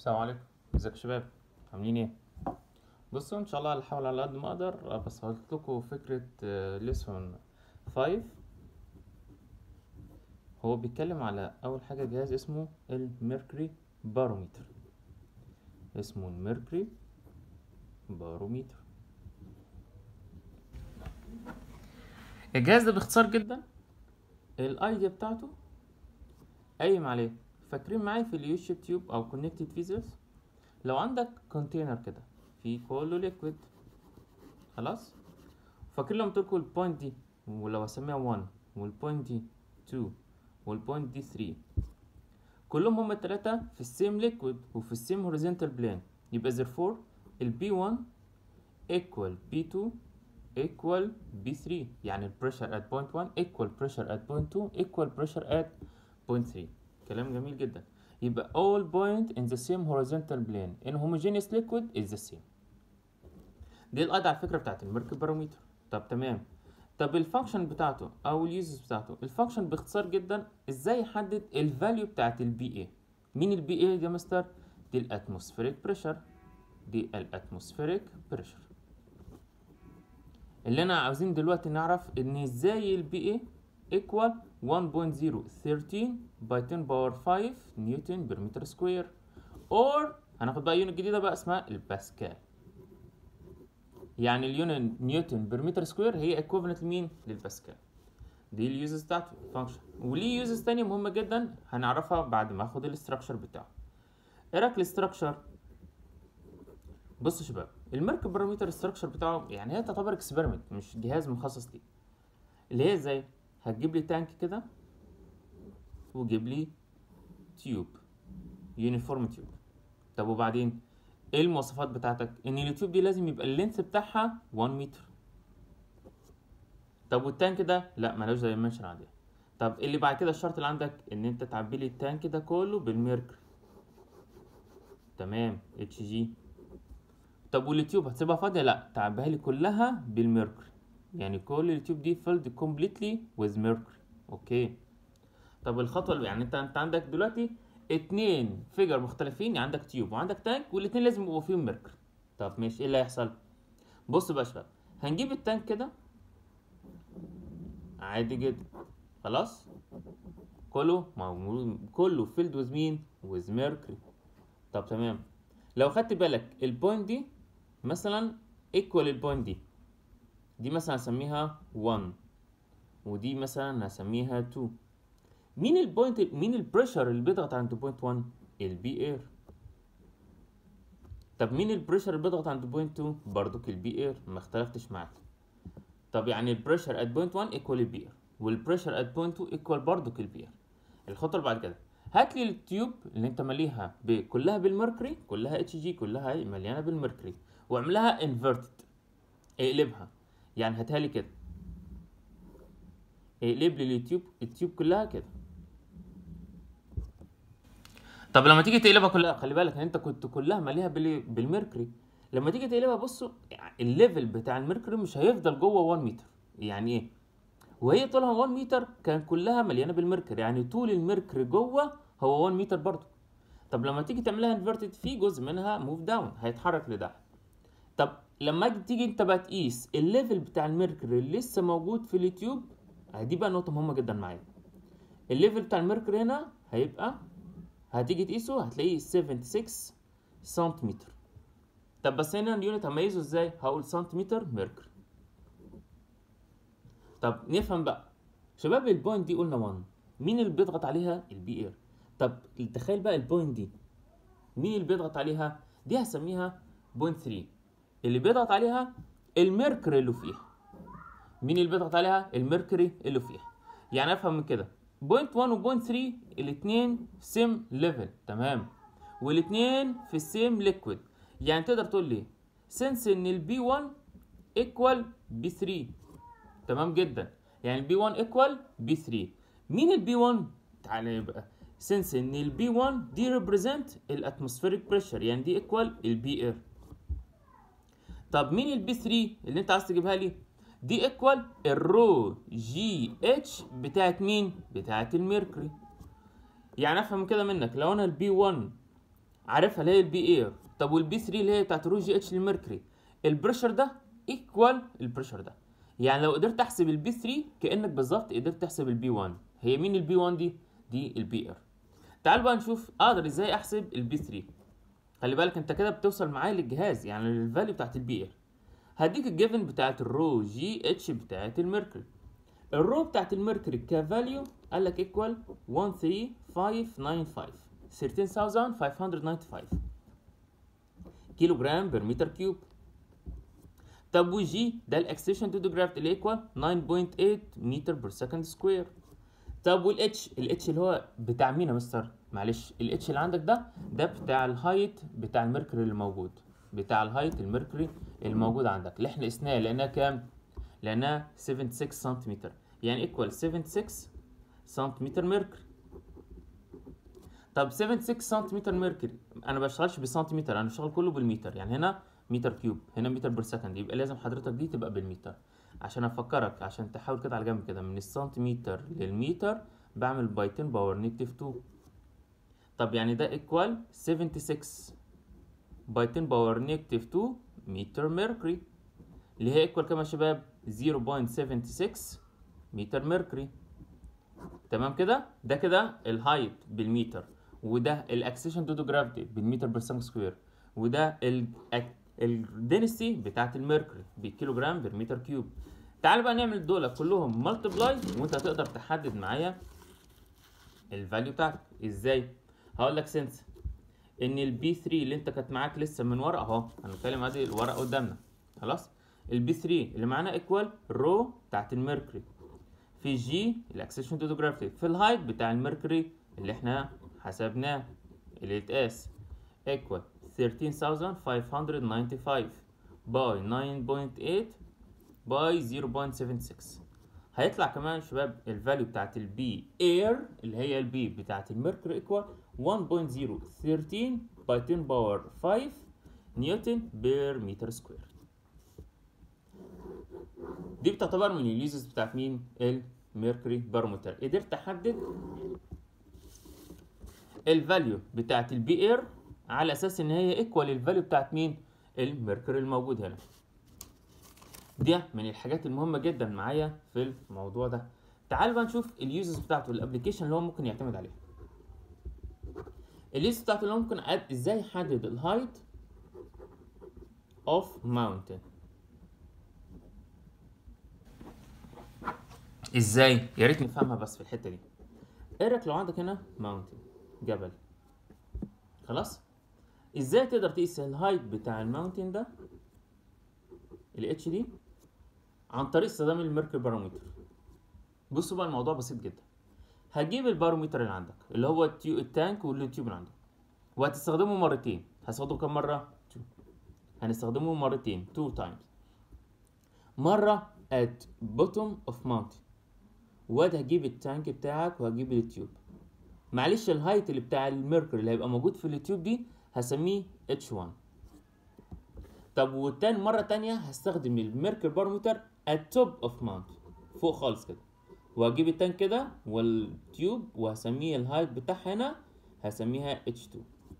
السلام عليكم ازيك يا شباب عاملين ايه بصوا ان شاء الله هحاول على قد ما اقدر ابسط لكم فكره ليسون 5 هو بيتكلم على اول حاجه جهاز اسمه الميركوري باروميتر اسمه الميركوري باروميتر الجهاز ده باختصار جدا الايديا بتاعته قايم عليه فاكرين معايا في اليوتيوب تيوب او كونكتد فيزرز لو عندك كونتينر كده فيه كله ليكويد خلاص فاكرين لما قلت لكم البوينت دي ولو اسميها 1 والبوينت دي 2 والبوينت دي 3 كلهم هما التلاتة في السيم ليكويد وفي السيم هوريزونتال بلان يبقى therefore ال B1 equal B2 equal B3 يعني ال pressure at point 1 equal pressure at point 2 equal pressure at point 3 كلام جميل جدا يبقى all point in the same horizontal plane in homogeneous liquid is the same دي القاعدة على الفكرة بتاعت الميركوري باروميتر طب تمام طب الفانكشن بتاعته او اليوزز بتاعته الفانكشن باختصار جدا ازاي يحدد الفاليو بتاعت البي اي مين البي اي يا مستر دي الاتموسفيريك بريشر دي الاتموسفيريك بريشر اللي انا عاوزين دلوقتي نعرف ان ازاي البي اي equal 1.013 باي 10 باور 5 نيوتن بير متر سكوير اور هناخد بقى يونت جديده بقى اسمها الباسكال يعني اليونت نيوتن بير متر سكوير هي ايكوفالنت لمين للباسكال دي اليوزز بتاعته فانكشن وليه يوزز تانية مهمة جدا هنعرفها بعد ما اخد الاستراكشر بتاعه ايه رايك الاستراكشر بصوا يا شباب الميركوري باروميتر استراكشر بتاعه يعني هي تعتبر اكسبيرمنت مش جهاز مخصص ليه اللي هي ازاي هتجيب لي تانك كده وجيب لي تيوب يونيفورم تيوب طب وبعدين ايه المواصفات بتاعتك ان التيوب دي لازم يبقى اللينس بتاعها 1 متر طب والتانك ده لا ملوش دايمنشن عاديه طب اللي بعد كده الشرط اللي عندك ان انت تعبي لي التانك ده كله بالميركوري تمام اتش جي طب والتيوب هتسيبها فاضيه لا تعبيها لي كلها بالميركوري يعني كل التيوب دي filled completely with mercury اوكي طب الخطوه اللي يعني انت انت عندك دلوقتي اتنين فيجر مختلفين يعني عندك تيوب وعندك تانك والاتنين لازم يبقوا فيهم ميركوري طب ماشي ايه اللي هيحصل بص بقى يا شباب هنجيب التانك كده عادي جدا خلاص كله معمول كله filled with مين with mercury طب تمام لو خدت بالك البوينت دي مثلا equal البوينت دي دي مثلا هسميها 1 ودي مثلا هسميها 2 مين البوينت مين البريشر اللي بيضغط عند بوينت 1 البي اير طب مين البريشر اللي بيضغط عند بوينت 2 برضك البي اير ما اختلفتش معاك طب يعني البريشر ات بوينت 1 ايكوال البي اير والبريشر ات بوينت 2 ايكوال برضك البي اير الخطوه اللي بعد كده هات لي التيوب اللي انت ماليها كلها بالميركوري كلها اتش جي كلها مليانه بالميركوري واعملها انفيرتد اقلبها يعني هاتها لي كده اقلب لي اليوتيوب التيوب كلها كده طب لما تيجي تقلبها كلها خلي بالك ان انت كنت كلها ماليها بالميركوري لما تيجي تقلبها بصوا الليفل بتاع الميركوري مش هيفضل جوه 1 متر يعني ايه وهي طولها 1 متر كان كلها مليانه بالميركوري يعني طول الميركوري جوه هو 1 متر برضه طب لما تيجي تعملها انفيرتد في جزء منها موف داون هيتحرك لتحت طب لما تيجي انت بقى تقيس الليفل بتاع الميركوري اللي لسه موجود في اليوتيوب دي بقى نقطه مهمه جدا معايا الليفل بتاع الميركوري هنا هيبقى هتيجي تقيسه هتلاقيه 76 سنتيمتر طب بس هنا اليونت هميزه ازاي هقول سنتيمتر ميركوري طب نفهم بقى شباب البوينت دي قلنا 1 مين اللي بيضغط عليها البي اير طب تخيل بقى البوينت دي مين اللي بيضغط عليها دي هسميها بوينت 3 اللي بيضغط عليها الميركوري اللي فيها مين اللي بيضغط عليها الميركوري اللي فيها يعني افهم من كده بوينت 1 وبوينت 3 الاثنين سيم ليفل تمام والاثنين في السيم ليكويد يعني تقدر تقول لي سنس ان البي 1 ايكوال بي 3 تمام جدا يعني البي 1 ايكوال بي 3 مين البي 1 تعالى يبقى سنس ان البي 1 دي ريبريزنت الاتموسفيريك بريشر يعني دي ايكوال البي اير طب مين البي 3 اللي انت عايز تجيبها لي دي ايكوال الرو جي اتش بتاعت مين بتاعت الميركوري يعني افهم كده منك لو انا البي 1 عارفها اللي هي البي اير طب والبي 3 اللي هي بتاعت رو جي اتش للميركوري البريشر ده ايكوال البريشر ده يعني لو قدرت احسب البي 3 كانك بالظبط قدرت تحسب البي 1 هي مين البي 1 دي دي البي اير تعال بقى نشوف اقدر ازاي احسب البي 3 خلي بالك انت كده بتوصل معايا للجهاز يعني للفاليو بتاعت البي اير هديك الجيفن بتاعت الرو جي اتش بتاعت الميركوري الرو بتاعت الميركوري كفاليو قال لك ايكوال 13595 13595 كيلو جرام بير متر كيوب طب وجي ده الاكسيشن تو جرافيتي اللي ايكوال 9.8 متر بير سكند سكوير طب والاتش الاتش اللي هو بتاع مين يا مستر معلش الاتش اللي عندك ده ده بتاع الهايت بتاع الميركوري اللي موجود بتاع الهايت الميركوري اللي موجود عندك اللي احنا قسناه لقيناه كام لقيناه 76 سنتيمتر يعني ايكوال 76 سنتيمتر ميركوري طب 76 سنتيمتر ميركوري انا ما بشتغلش بالسنتيمتر انا بشتغل كله بالمتر يعني هنا متر كيوب هنا متر بير سكند يبقى لازم حضرتك دي تبقى بالمتر عشان افكرك عشان تحاول كده على جنب كده من السنتيمتر للمتر بعمل باي 10 باور نيجاتيف 2 طب يعني ده ايكوال 76 باي 10 باور نيجاتيف 2 متر ميركوري اللي هي ايكوال كام يا شباب 0.76 متر ميركوري تمام كده ده كده الهايت بالمتر وده الاكسيشن دو جرافيتي بالمتر بير سكند سكوير وده الدنسيتي بتاعت الميركوري بالكيلو جرام بير متر كيوب تعال بقى نعمل دول كلهم ملتبلاي وانت هتقدر تحدد معايا الفاليو بتاعتك ازاي هقول لك سنس ان البي 3 اللي انت كانت معاك لسه من ورا اهو هنتكلم ادي الورق قدامنا خلاص البي 3 اللي معانا ايكوال رو بتاعت الميركوري في جي الاكسيشن تو جرافيتي في الهايت بتاع الميركوري اللي احنا حسبناه اللي اتقاس ايكوال 13595 باي 9.8 باي 0.76 هيطلع كمان شباب الفاليو بتاعت البي اير اللي هي البي بتاعت الميركوري ايكوال 1.013 باي 10 باور 5 نيوتن بير متر سكوير دي بتعتبر من اليوزز بتاعت مين الميركوري بارومتر قدرت احدد الفاليو بتاعت البي اير على اساس ان هي ايكوال الفاليو بتاعت مين الميركوري الموجود هنا دي من الحاجات المهمه جدا معايا في الموضوع ده تعال بقى نشوف اليوزز بتاعته الابلكيشن اللي هو ممكن يعتمد عليها اليوزز بتاعته اللي هو ممكن أد... ازاي يحدد الهايت اوف ماونتن ازاي يا ريت نفهمها بس في الحته دي ايه رايك لو عندك هنا ماونتن جبل خلاص ازاي تقدر تقيس الهايت بتاع الماونتن ده الاتش دي عن طريق استخدام الميركوري بارومتر بصوا بقى الموضوع بسيط جدا هتجيب البارومتر اللي عندك اللي هو التيو التانك والتيوب اللي عندك وهتستخدمه مرتين هتستخدمه كم مره Two. هنستخدمه مرتين two times مره at bottom of mountain واد هجيب التانك بتاعك وهجيب التيوب معلش الهايت اللي بتاع الميركوري اللي هيبقى موجود في اليوتيوب دي هسميه H1 طب والتاني مرة تانية هستخدم الميركوري بارومتر at top of mount فوق خالص كده وهجيب التانك كده والتيوب وهسميه الهايت بتاعها هنا هسميها H2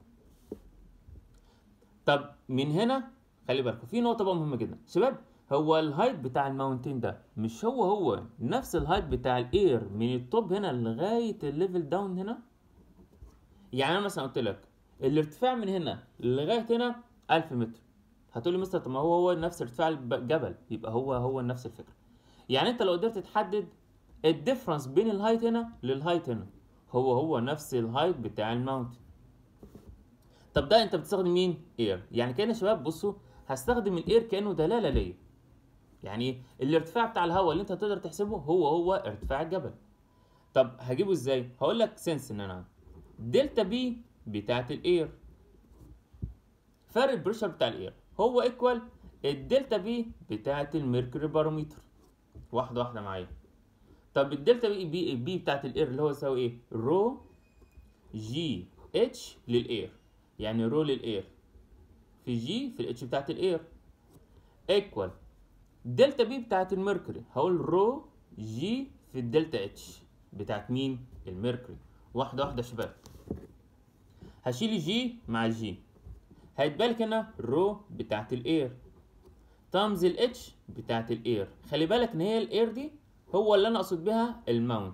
طب من هنا خلي بالكم في نقطة بقى مهمة جدا شباب هو الهايت بتاع الماونتين ده مش هو هو نفس الهايت بتاع الاير من التوب هنا لغاية الليفل داون هنا يعني انا مثلا قلت لك الارتفاع من هنا لغاية هنا 1000 متر هتقول لي مستر طب ما هو هو نفس ارتفاع الجبل يبقى هو هو نفس الفكرة يعني انت لو قدرت تحدد الديفرنس بين الهايت هنا للهايت هنا هو هو نفس الهايت بتاع الماونتن طب ده انت بتستخدم مين اير يعني كده يا شباب بصوا هستخدم الاير كانه دلاله ليا يعني الارتفاع بتاع الهواء اللي انت تقدر تحسبه هو هو ارتفاع الجبل طب هجيبه ازاي هقول لك سنس ان انا دلتا بي بتاعت الاير فرق البريشر بتاع الاير هو ايكوال الدلتا بي بتاعت الميركوري بارومتر واحده واحده معايا طب الدلتا بي بي, بي بتاعت الاير اللي هو يساوي ايه رو جي اتش للاير يعني رو للاير في جي في الاتش بتاعت الاير ايكوال دلتا بي بتاعت الميركوري هقول رو جي في الدلتا اتش بتاعت مين الميركوري واحده واحده يا شباب هشيل جي مع جي هيتبقى لك هنا رو بتاعت الاير تايمز الاتش بتاعت الاير خلي بالك ان هي الاير دي هو اللي انا اقصد بيها الماونت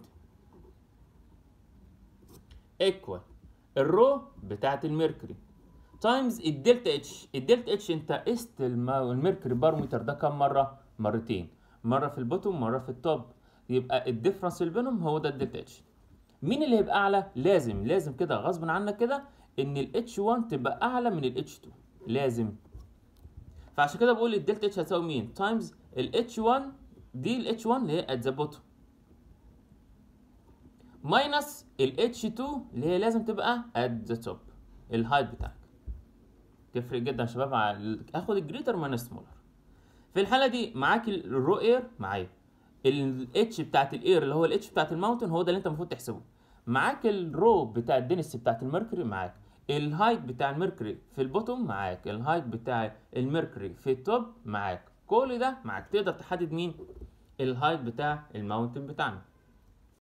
ايكوال الرو بتاعت الميركوري تايمز الدلتا اتش الدلتا اتش انت قست المو- الميركوري بارومتر ده كام مره مرتين مره في البوتوم مره في التوب يبقى الديفرنس اللي بينهم هو ده الدلتا اتش مين اللي هيبقى اعلى لازم لازم كده غصب عنك كده ان الاتش 1 تبقى اعلى من الاتش 2 لازم فعشان كده بقول الدلتا اتش هتساوي مين تايمز الاتش 1 دي الاتش 1 اللي هي ات ذا بوتوم ماينس الاتش 2 اللي هي لازم تبقى ات ذا توب الهايت بتاعك تفرق جدا يا شباب مع ال- اخد الجريتر ماينس سمولر في الحاله دي معاك الرو اير معايا الاتش بتاعت الاير اللي هو الاتش بتاعت الماونتن هو ده اللي انت المفروض تحسبه معاك الرو بتاع الدنس بتاعت الميركوري معاك الهايت بتاع الميركوري في البوتوم معاك الهايت بتاع الميركوري في التوب معاك كل ده معاك تقدر تحدد مين الهايت بتاع الماونتن بتاعنا